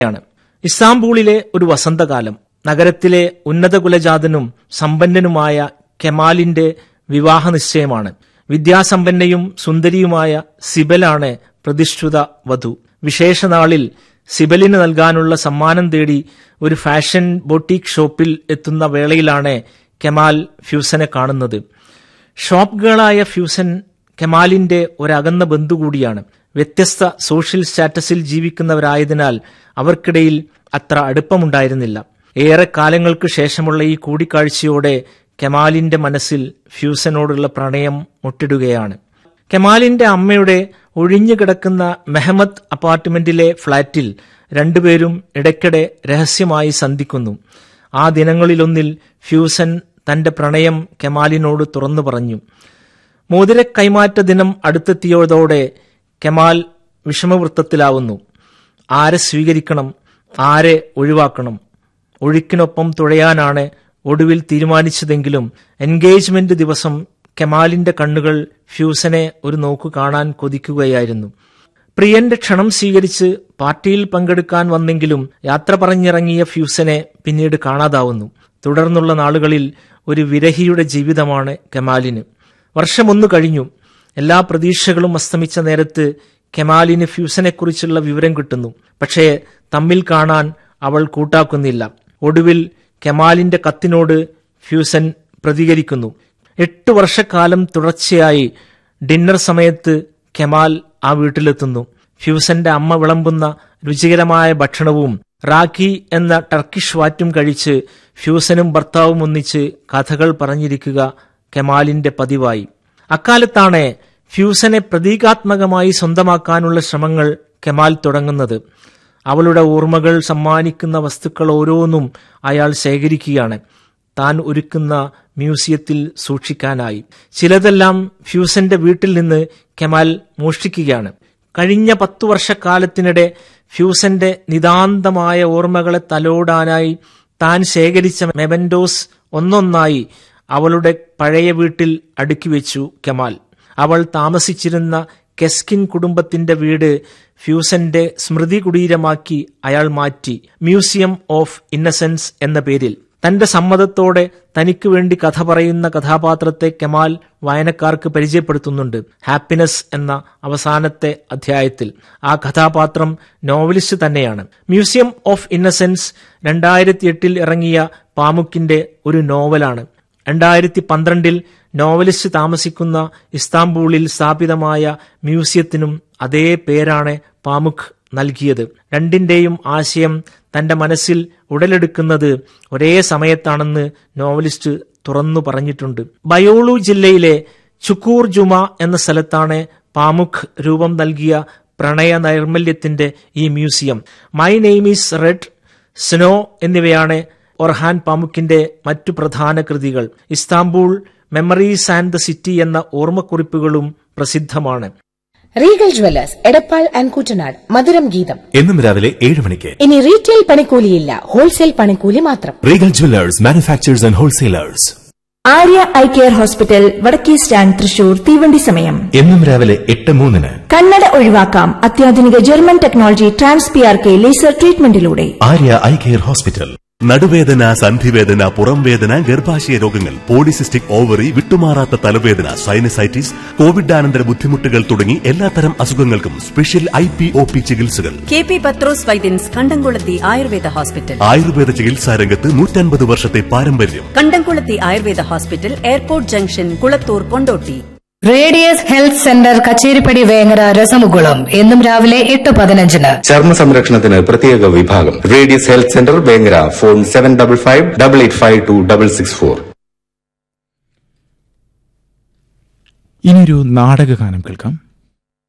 യാണ് ഇസ്താംബൂളിലെ ഒരു വസന്തകാലം നഗരത്തിലെ ഉന്നത കുലജാതനും സമ്പന്നനുമായ കെമാലിന്റെ വിവാഹ നിശ്ചയമാണ് വിദ്യാസമ്പന്നയും സുന്ദരിയുമായ സിബലാണ് പ്രതിഷ്ഠിത വധു വിശേഷനാളിൽ സിബലിന് നൽകാനുള്ള സമ്മാനം തേടി ഒരു ഫാഷൻ ബൊട്ടീക് ഷോപ്പിൽ എത്തുന്ന വേളയിലാണ് കെമാൽ ഫ്യൂസനെ കാണുന്നത് ഷോപ്പ് ഗേളായ ഫ്യൂസൻ കെമാലിന്റെ ഒരകന്ന ബന്ധു കൂടിയാണ് വ്യത്യസ്ത സോഷ്യൽ സ്റ്റാറ്റസിൽ ജീവിക്കുന്നവരായതിനാൽ അവർക്കിടയിൽ അത്ര അടുപ്പമുണ്ടായിരുന്നില്ല ഏറെ കാലങ്ങൾക്ക് ശേഷമുള്ള ഈ കൂടിക്കാഴ്ചയോടെ കെമാലിന്റെ മനസ്സിൽ ഫ്യൂസനോടുള്ള പ്രണയം മുട്ടിടുകയാണ് കെമാലിന്റെ അമ്മയുടെ ഒഴിഞ്ഞുകിടക്കുന്ന മെഹമ്മദ് അപ്പാർട്ട്മെന്റിലെ ഫ്ളാറ്റിൽ രണ്ടുപേരും ഇടയ്ക്കിടെ രഹസ്യമായി സന്ധിക്കുന്നു ആ ദിനങ്ങളിലൊന്നിൽ ഫ്യൂസൻ തന്റെ പ്രണയം കെമാലിനോട് തുറന്നു പറഞ്ഞു മോതിര കൈമാറ്റ ദിനം അടുത്തെത്തിയതോടെ കെമാൽ വിഷമവൃത്തത്തിലാവുന്നു ആരെ സ്വീകരിക്കണം ആരെ ഒഴിവാക്കണം ഒഴുക്കിനൊപ്പം തുഴയാനാണ് ഒടുവിൽ തീരുമാനിച്ചതെങ്കിലും എൻഗേജ്മെന്റ് ദിവസം കെമാലിന്റെ കണ്ണുകൾ ഫ്യൂസനെ ഒരു നോക്കു കാണാൻ കൊതിക്കുകയായിരുന്നു പ്രിയന്റെ ക്ഷണം സ്വീകരിച്ച് പാർട്ടിയിൽ പങ്കെടുക്കാൻ വന്നെങ്കിലും യാത്ര പറഞ്ഞിറങ്ങിയ ഫ്യൂസനെ പിന്നീട് കാണാതാവുന്നു തുടർന്നുള്ള നാളുകളിൽ ഒരു വിരഹിയുടെ ജീവിതമാണ് കെമാലിന് വർഷമൊന്നു കഴിഞ്ഞു എല്ലാ പ്രതീക്ഷകളും അസ്തമിച്ച നേരത്ത് കെമാലിന് ഫ്യൂസനെക്കുറിച്ചുള്ള വിവരം കിട്ടുന്നു പക്ഷേ തമ്മിൽ കാണാൻ അവൾ കൂട്ടാക്കുന്നില്ല ഒടുവിൽ കെമാലിന്റെ കത്തിനോട് ഫ്യൂസൻ പ്രതികരിക്കുന്നു എട്ട് വർഷക്കാലം തുടർച്ചയായി ഡിന്നർ സമയത്ത് കെമാൽ ആ വീട്ടിലെത്തുന്നു ഫ്യൂസന്റെ അമ്മ വിളമ്പുന്ന രുചികരമായ ഭക്ഷണവും റാഖി എന്ന ടർക്കിഷ് വാറ്റും കഴിച്ച് ഫ്യൂസനും ഭർത്താവും ഒന്നിച്ച് കഥകൾ പറഞ്ഞിരിക്കുക കെമാലിന്റെ പതിവായി അക്കാലത്താണ് ഫ്യൂസനെ പ്രതീകാത്മകമായി സ്വന്തമാക്കാനുള്ള ശ്രമങ്ങൾ കെമാൽ തുടങ്ങുന്നത് അവളുടെ ഓർമ്മകൾ സമ്മാനിക്കുന്ന വസ്തുക്കൾ ഓരോന്നും അയാൾ ശേഖരിക്കുകയാണ് താൻ ഒരുക്കുന്ന മ്യൂസിയത്തിൽ സൂക്ഷിക്കാനായി ചിലതെല്ലാം ഫ്യൂസന്റെ വീട്ടിൽ നിന്ന് കെമാൽ മോഷ്ടിക്കുകയാണ് കഴിഞ്ഞ പത്തു വർഷക്കാലത്തിനിടെ ഫ്യൂസന്റെ നിതാന്തമായ ഓർമ്മകളെ തലോടാനായി താൻ ശേഖരിച്ച മെബൻഡോസ് ഒന്നൊന്നായി അവളുടെ പഴയ വീട്ടിൽ അടുക്കി വെച്ചു കെമാൽ അവൾ താമസിച്ചിരുന്ന കെസ്കിൻ കുടുംബത്തിന്റെ വീട് ഫ്യൂസന്റെ സ്മൃതി കുടീരമാക്കി അയാൾ മാറ്റി മ്യൂസിയം ഓഫ് ഇന്നസെൻസ് എന്ന പേരിൽ തന്റെ സമ്മതത്തോടെ തനിക്ക് വേണ്ടി കഥ പറയുന്ന കഥാപാത്രത്തെ കെമാൽ വായനക്കാർക്ക് പരിചയപ്പെടുത്തുന്നുണ്ട് ഹാപ്പിനെസ് എന്ന അവസാനത്തെ അധ്യായത്തിൽ ആ കഥാപാത്രം നോവലിസ്റ്റ് തന്നെയാണ് മ്യൂസിയം ഓഫ് ഇന്നസെൻസ് രണ്ടായിരത്തി എട്ടിൽ ഇറങ്ങിയ പാമുക്കിന്റെ ഒരു നോവലാണ് രണ്ടായിരത്തി പന്ത്രണ്ടിൽ നോവലിസ്റ്റ് താമസിക്കുന്ന ഇസ്താംബൂളിൽ സ്ഥാപിതമായ മ്യൂസിയത്തിനും അതേ പേരാണ് പാമുഖ് നൽകിയത് രണ്ടിന്റെയും ആശയം തന്റെ മനസ്സിൽ ഉടലെടുക്കുന്നത് ഒരേ സമയത്താണെന്ന് നോവലിസ്റ്റ് തുറന്നു പറഞ്ഞിട്ടുണ്ട് ബയോളു ജില്ലയിലെ ചുക്കൂർ ജുമ എന്ന സ്ഥലത്താണ് പാമുഖ് രൂപം നൽകിയ പ്രണയ നൈർമല്യത്തിന്റെ ഈ museum my name is red snow എന്നിവയാണ് ഒർഹാൻ പാമുക്കിന്റെ മറ്റു പ്രധാന കൃതികൾ Istanbul memories and the city എന്ന ഓർമ്മക്കുറിപ്പുകളും പ്രസിദ്ധമാണ് Regal Jewellers Edappal and Koottanad മധുരം ഗീതം എന്നും രാവിലെ ഏഴ് മണിക്ക് ഇനി റീറ്റെയിൽ പണിക്കൂലിയില്ല ഹോൾസെയിൽ പണിക്കൂലി മാത്രം Regal Jewellers manufacturers and wholesalers Arya eye care hospital വടക്കേ സ്റ്റാൻഡ് തൃശൂർ തീവണ്ടി സമയം എന്നും രാവിലെ എട്ട് മൂന്നിന് കണ്ണട ഒഴിവാക്കാം അത്യാധുനിക German technology trans P R K laser ട്രീറ്റ്മെന്റിലൂടെ ആര്യ ഐ കെയർ ഹോസ്പിറ്റൽ നടുവേദന സന്ധിവേദന പുറംവേദന ഗർഭാശയ രോഗങ്ങൾ പോളിസിസ്റ്റിക് ഓവറി വിട്ടുമാറാത്ത തലവേദന സൈനസൈറ്റിസ് കോവിഡാനന്തര ബുദ്ധിമുട്ടുകൾ തുടങ്ങി എല്ലാത്തരം അസുഖങ്ങൾക്കും special I P O P ചികിത്സകൾ K P Pathros Vaidyans Kandamkulathy ayurveda hospital Ayurveda ചികിത്സാ രംഗത്ത് നൂറ്റൻപത് വർഷത്തെ പാരമ്പര്യം Kandamkulathy ayurveda hospital airport junction Kulathur Kondotty radius health centre Kacheripadi Vengara രസമുകുളം എന്നും രാവിലെ എട്ട് പതിനഞ്ചിന് ചർമ്മ സംരക്ഷണത്തിന് പ്രത്യേക വിഭാഗം radius health centre Vengara phone seven double five double eight five two double six four ഇനിയൊരു നാടകഗാനം കേൾക്കാം